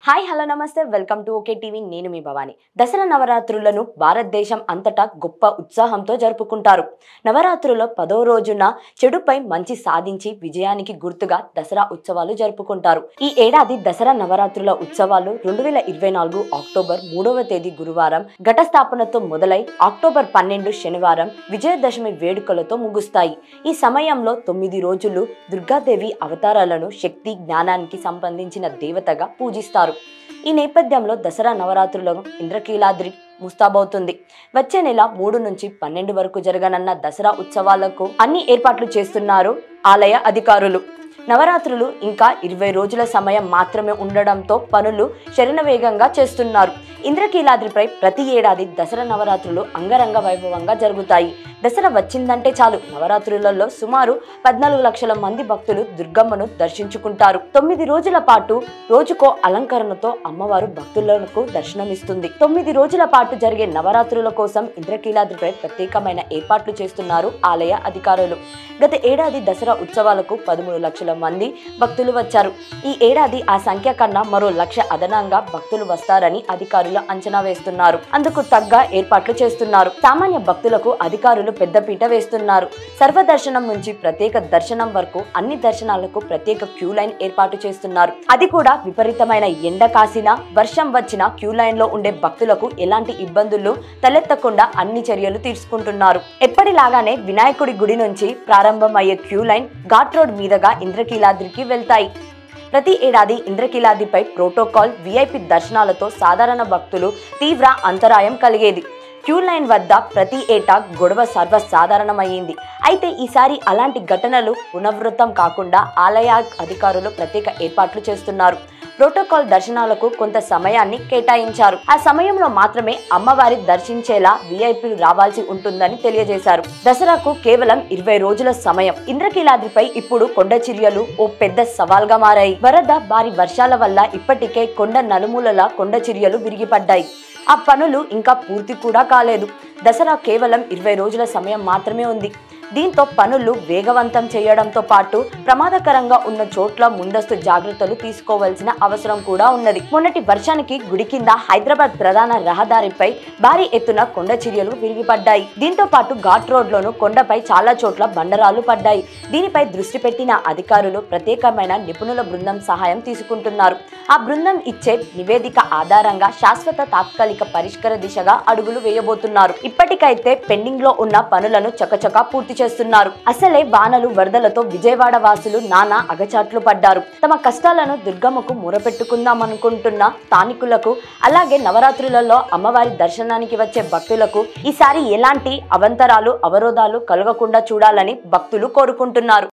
hi hello నమస్తే welcome to okay TV నేను మీ భవాని దసరా నవరాత్రులను భారతదేశం అంతటా గొప్ప ఉత్సాహంతో జరుపుకుంటారు నవరాత్రుల పదో రోజున చెడుపై మంచి సాధించి విజయానికి గుర్తుగా దసరా ఉత్సవాలు జరుపుకుంటారు ఈ ఏడాది దసరా నవరాత్రుల ఉత్సవాలు రెండు వేల ఇరవై నాలుగు అక్టోబర్ మూడవ తేదీ గురువారం ఘట స్థాపనతో మొదలై అక్టోబర్ పన్నెండు శనివారం విజయదశమి వేడుకలతో ముగుస్తాయి ఈ సమయంలో తొమ్మిది రోజులు దుర్గాదేవి అవతారాలను శక్తి జ్ఞానానికి సంబంధించిన దేవతగా పూజిస్తారు ఈ నేపథ్యంలో దసరా నవరాత్రులను ఇంద్రకీలాద్రి ముస్తాబవుతుంది వచ్చే నెల మూడు నుంచి పన్నెండు వరకు జరగనున్న దసరా ఉత్సవాలకు అన్ని ఏర్పాట్లు చేస్తున్నారు ఆలయ అధికారులు నవరాత్రులు ఇంకా ఇరవై రోజుల సమయం మాత్రమే ఉండడంతో పనులు శరణవేగంగా చేస్తున్నారు ఇంద్రకీలాద్రిపై ప్రతి ఏడాది దసరా నవరాత్రులు అంగరంగ వైభవంగా జరుగుతాయి దసరా వచ్చిందంటే చాలు నవరాత్రులలో సుమారు పద్నాలుగు లక్షల మంది భక్తులు దుర్గమ్మను దర్శించుకుంటారు తొమ్మిది రోజుల పాటు రోజుకో అలంకరణతో అమ్మవారు భక్తులకు దర్శనమిస్తుంది తొమ్మిది రోజుల పాటు జరిగే నవరాత్రుల కోసం ఇంద్రకీలాద్రిపై ప్రత్యేకమైన ఏర్పాట్లు చేస్తున్నారు ఆలయ అధికారులు గత ఏడాది దసరా ఉత్సవాలకు పదమూడు లక్షల మంది భక్తులు వచ్చారు ఈ ఏడాది ఆ సంఖ్య కన్నా మరో లక్ష అదనంగా భక్తులు వస్తారని అధికారులు అంచనా వేస్తున్నారు అందుకు తగ్గ ఏర్పాట్లు చేస్తున్నారు సామాన్య భక్తులకు అధికారులు పెద్దపీట వేస్తున్నారు సర్వదర్శనం నుంచి ప్రత్యేక దర్శనం వరకు అన్ని దర్శనాలకు ప్రత్యేక క్యూ లైన్ ఏర్పాటు చేస్తున్నారు అది కూడా విపరీతమైన ఎండ కాసిన వర్షం వచ్చిన క్యూ లైన్ లో ఉండే భక్తులకు ఎలాంటి ఇబ్బందులు తలెత్తకుండా అన్ని చర్యలు తీసుకుంటున్నారు ఎప్పటిలాగానే వినాయకుడి గుడి నుంచి ప్రారంభమయ్యే క్యూ లైన్ ఘాట్ రోడ్ మీదుగా ఇంద్రకీలాద్రికి వెళ్తాయి ప్రతి ఏడాది ఇంద్రకీలాద్రిపై ప్రోటోకాల్ విఐపి దర్శనాలతో సాధారణ భక్తులు తీవ్ర అంతరాయం కలిగేది క్యూ లైన్ వద్ద ప్రతి ఏటా గొడవ సర్వసాధారణమైంది అయితే ఈసారి అలాంటి ఘటనలు పునరావృతం కాకుండా ఆలయ అధికారులు ప్రత్యేక ఏర్పాట్లు చేస్తున్నారు ప్రోటోకాల్ దర్శనాలకు కొంత సమయాన్ని కేటాయించారు ఆ సమయంలో మాత్రమే అమ్మవారి దర్శించేలా విఐపీలు రావాల్సి ఉంటుందని తెలియజేశారు దసరాకు కేవలం ఇరవై రోజుల సమయం ఇంద్రకీలాద్రిపై ఇప్పుడు కొండ చర్యలు ఓ పెద్ద సవాల్గా మారాయి వరద భారీ వర్షాల వల్ల ఇప్పటికే కొండ నలుమూలల కొండ చర్యలు విరిగిపడ్డాయి ఆ పనులు ఇంకా పూర్తి కూడా కాలేదు దసరా కేవలం ఇరవై రోజుల సమయం మాత్రమే ఉంది దీంతో పనులు వేగవంతం చేయడంతో పాటు ప్రమాదకరంగా ఉన్న చోట్ల ముందస్తు జాగ్రత్తలు తీసుకోవాల్సిన అవసరం కూడా ఉన్నది మొన్నటి వర్షానికి గుడి కింద హైదరాబాద్ ప్రధాన రహదారిపై భారీ ఎత్తున కొండ చర్యలు విరిగిపడ్డాయి దీంతో పాటు ఘాట్ రోడ్లోను కొండపై చాలా చోట్ల బండరాలు పడ్డాయి దీనిపై దృష్టి పెట్టిన అధికారులు ప్రత్యేకమైన నిపుణుల బృందం సహాయం తీసుకుంటున్నారు ఆ బృందం ఇచ్చే నివేదిక ఆధారంగా శాశ్వత తాత్కాలిక పరిష్కార దిశగా అడుగులు వేయబోతున్నారు ఇప్పటికైతే పెండింగ్ లో ఉన్న పనులను చకచకా పూర్తి చేస్తున్నారు అసలే వానలు వరదలతో విజయవాడ వాసులు నానా అగచాట్లు పడ్డారు తమ కష్టాలను దుర్గమ్మకు మొరపెట్టుకుందామనుకుంటున్న స్థానికులకు అలాగే నవరాత్రులలో అమ్మవారి దర్శనానికి వచ్చే భక్తులకు ఈసారి ఎలాంటి అవంతరాలు అవరోధాలు కలగకుండా చూడాలని భక్తులు కోరుకుంటున్నారు